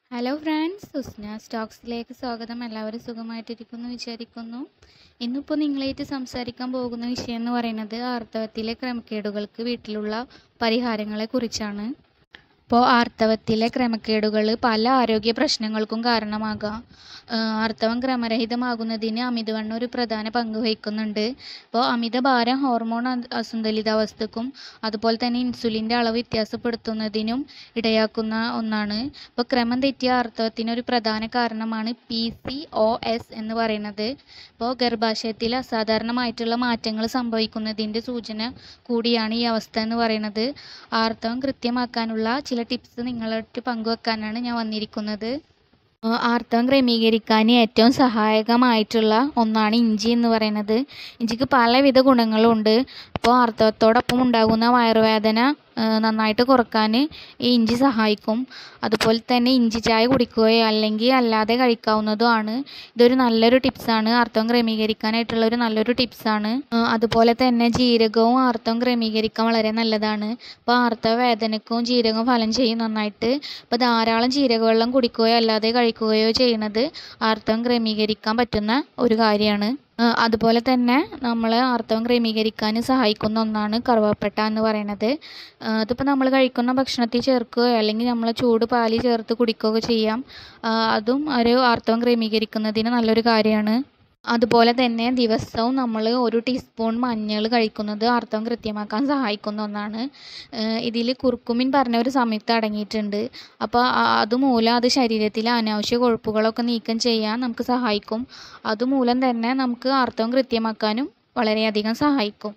hello friends സുസ്ന സ്റ്റോക്സിലേക്ക് സ്വാഗതം എല്ലാവരും സുഖമായിട്ടിരിക്കുന്നു വിചാരിക്കുന്നു ഇന്നിപ്പോൾ നിങ്ങളായിട്ട് സംസാരിക്കാൻ പോകുന്ന വിഷയം എന്ന് പറയുന്നത് ആർത്തവത്തിലെ ക്രമക്കേടുകൾക്ക് വീട്ടിലുള്ള പരിഹാരങ്ങളെ കുറിച്ചാണ് ഇപ്പോൾ ആർത്തവത്തിലെ ക്രമക്കേടുകൾ പല ആരോഗ്യ പ്രശ്നങ്ങൾക്കും കാരണമാകാം ആഹ് ആർത്തവം ക്രമരഹിതമാകുന്നതിന് അമിതവണ്ണം ഒരു പ്രധാന പങ്ക് വഹിക്കുന്നുണ്ട് ഇപ്പോൾ അമിതഭാരം ഹോർമോൺ അ- അസന്തുലിതാവസ്ഥക്കും അതുപോലെ തന്നെ ഇൻസുലിൻ്റെ അളവ് വ്യത്യാസപ്പെടുത്തുന്നതിനും ഇടയാക്കുന്ന ഒന്നാണ് ഇപ്പോൾ ക്രമം തെറ്റിയ ആർത്തവത്തിന് ഒരു പ്രധാന കാരണമാണ് പി സി ഒ എസ് എന്ന് പറയുന്നത് ഇപ്പോൾ ഗർഭാശയത്തിൽ അസാധാരണമായിട്ടുള്ള മാറ്റങ്ങൾ സംഭവിക്കുന്നതിൻ്റെ സൂചന കൂടിയാണ് ഈ അവസ്ഥ എന്ന് പറയുന്നത് ആർത്തവം കൃത്യമാക്കാനുള്ള ചില ടിപ്സ് നിങ്ങളായിട്ട് പങ്കുവെക്കാനാണ് ഞാൻ വന്നിരിക്കുന്നത് ആ, ആർത്തവം ക്രമീകരിക്കാൻ ഏറ്റവും സഹായകമായിട്ടുള്ള ഒന്നാണ് ഇഞ്ചി എന്ന് പറയുന്നത് ഇഞ്ചിക്ക് പലവിധ ഗുണങ്ങളുണ്ട് അപ്പോൾ ആർത്തവത്തോടൊപ്പം ഉണ്ടാകുന്ന വയറുവേദന ആ, നന്നായിട്ട് കുറക്കാൻ ഈ ഇഞ്ചി സഹായിക്കും അതുപോലെ തന്നെ ഇഞ്ചി ചായ കുടിക്കുകയോ അല്ലെങ്കിൽ അല്ലാതെ കഴിക്കാവുന്നതുമാണ് ഇതൊരു നല്ലൊരു ടിപ്സാണ് ആർത്തവം ക്രമീകരിക്കാനായിട്ടുള്ള ഒരു നല്ലൊരു ടിപ്സാണ് അതുപോലെ തന്നെ ജീരകവും ആർത്തവം ക്രമീകരിക്കാൻ വളരെ നല്ലതാണ് അപ്പോൾ ആർത്തവ വേദനക്കും ജീരകം ഫലം ചെയ്യും നന്നായിട്ട് ഇപ്പോൾ ധാരാളം ജീരകവെള്ളം കുടിക്കുകയോ അല്ലാതെ കഴിക്കുകയോ ചെയ്യുന്നത് ആർത്തവം ക്രമീകരിക്കാൻ പറ്റുന്ന ഒരു കാര്യമാണ് ആ, അതുപോലെ തന്നെ നമ്മൾ ആർത്തവം ക്രമീകരിക്കാൻ സഹായിക്കുന്ന ഒന്നാണ് കറുവാപ്പട്ട എന്ന് പറയുന്നത് ആ, അതിപ്പോൾ നമ്മൾ കഴിക്കുന്ന ഭക്ഷണത്തിൽ ചേർക്കുകയോ അല്ലെങ്കിൽ നമ്മൾ ചൂട് പാലിൽ ചേർത്ത് കുടിക്കുകയോ ചെയ്യാം ആ, അതും ഒരു ആർത്തവം ക്രമീകരിക്കുന്നതിന് നല്ലൊരു കാര്യമാണ് അതുപോലെ തന്നെ ദിവസവും നമ്മൾ ഒരു ടീസ്പൂൺ മഞ്ഞൾ കഴിക്കുന്നത് ആർത്തവം കൃത്യമാക്കാൻ സഹായിക്കുന്ന ഒന്നാണ് ഇതിൽ കുർക്കുമിൻ പറഞ്ഞ ഒരു സംയുക്തം അടങ്ങിയിട്ടുണ്ട് അപ്പോൾ അതുമൂലം അത് ശരീരത്തിലെ അനാവശ്യ കൊഴുപ്പുകളൊക്കെ നീക്കം ചെയ്യാൻ നമുക്ക് സഹായിക്കും അതുമൂലം തന്നെ നമുക്ക് ആർത്തവം കൃത്യമാക്കാനും വളരെയധികം സഹായിക്കും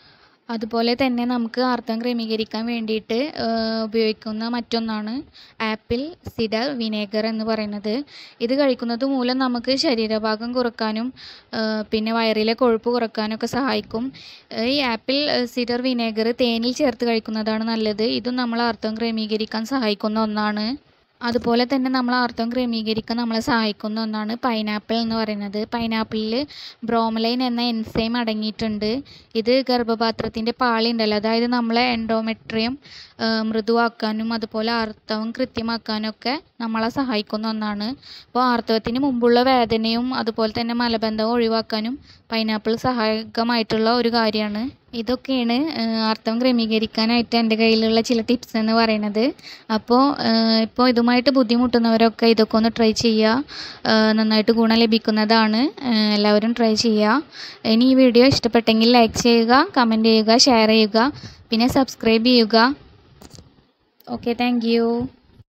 അതുപോലെ തന്നെ നമുക്ക് ആർത്തവം ക്രമീകരിക്കാൻ വേണ്ടിയിട്ട് ഏഹ് ഉപയോഗിക്കുന്ന മറ്റൊന്നാണ് ആപ്പിൾ സിഡർ വിനേഗർ എന്ന് പറയുന്നത് ഇത് കഴിക്കുന്നത് മൂലം നമുക്ക് ശരീരഭാഗം കുറക്കാനും ഏഹ് പിന്നെ വയറിലെ കൊഴുപ്പ് കുറക്കാനൊക്കെ സഹായിക്കും ഏഹ് ഈ ആപ്പിൾ സിഡർ വിനേഗർ തേനിൽ ചേർത്ത് കഴിക്കുന്നതാണ് നല്ലത് ഇതും നമ്മൾ ആർത്തവം ക്രമീകരിക്കാൻ സഹായിക്കുന്ന ഒന്നാണ് അതുപോലെ തന്നെ നമ്മൾ ആർത്തവം ക്രമീകരിക്കാൻ നമ്മളെ സഹായിക്കുന്ന ഒന്നാണ് പൈനാപ്പിൾ എന്ന് പറയുന്നത് പൈനാപ്പിളിൽ ബ്രോമലൈൻ എന്ന എൻസൈം അടങ്ങിയിട്ടുണ്ട് ഇത് ഗർഭപാത്രത്തിൻ്റെ പാളി ഉണ്ടല്ലോ അതായത് നമ്മളെ എൻഡോമെട്രിയം മൃദുവാക്കാനും അതുപോലെ ആർത്തവം കൃത്യമാക്കാനൊക്കെ നമ്മളെ സഹായിക്കുന്ന ഒന്നാണ് അപ്പോൾ ആർത്തവത്തിന് മുമ്പുള്ള വേദനയും അതുപോലെ തന്നെ മലബന്ധവും ഒഴിവാക്കാനും പൈനാപ്പിൾ സഹായകമായിട്ടുള്ള ഒരു കാര്യമാണ് ഇതൊക്കെയാണ് ഏഹ് ആർത്തവം ക്രമീകരിക്കാനായിട്ട് എൻ്റെ കയ്യിലുള്ള ചില ടിപ്സ് എന്ന് പറയുന്നത് അപ്പോൾ ഏഹ് ഇപ്പോൾ ഇതുമായിട്ട് ബുദ്ധിമുട്ടുന്നവരൊക്കെ ഇതൊക്കെ ഒന്ന് ട്രൈ ചെയ്യുക ഏഹ് നന്നായിട്ട് ഗുണം ലഭിക്കുന്നതാണ് ഏഹ് എല്ലാവരും ട്രൈ ചെയ്യുക ഇനി ഈ വീഡിയോ ഇഷ്ടപ്പെട്ടെങ്കിൽ ലൈക്ക് ചെയ്യുക കമൻറ്റ് ചെയ്യുക ഷെയർ ചെയ്യുക പിന്നെ സബ്സ്ക്രൈബ് ചെയ്യുക ഓക്കെ താങ്ക്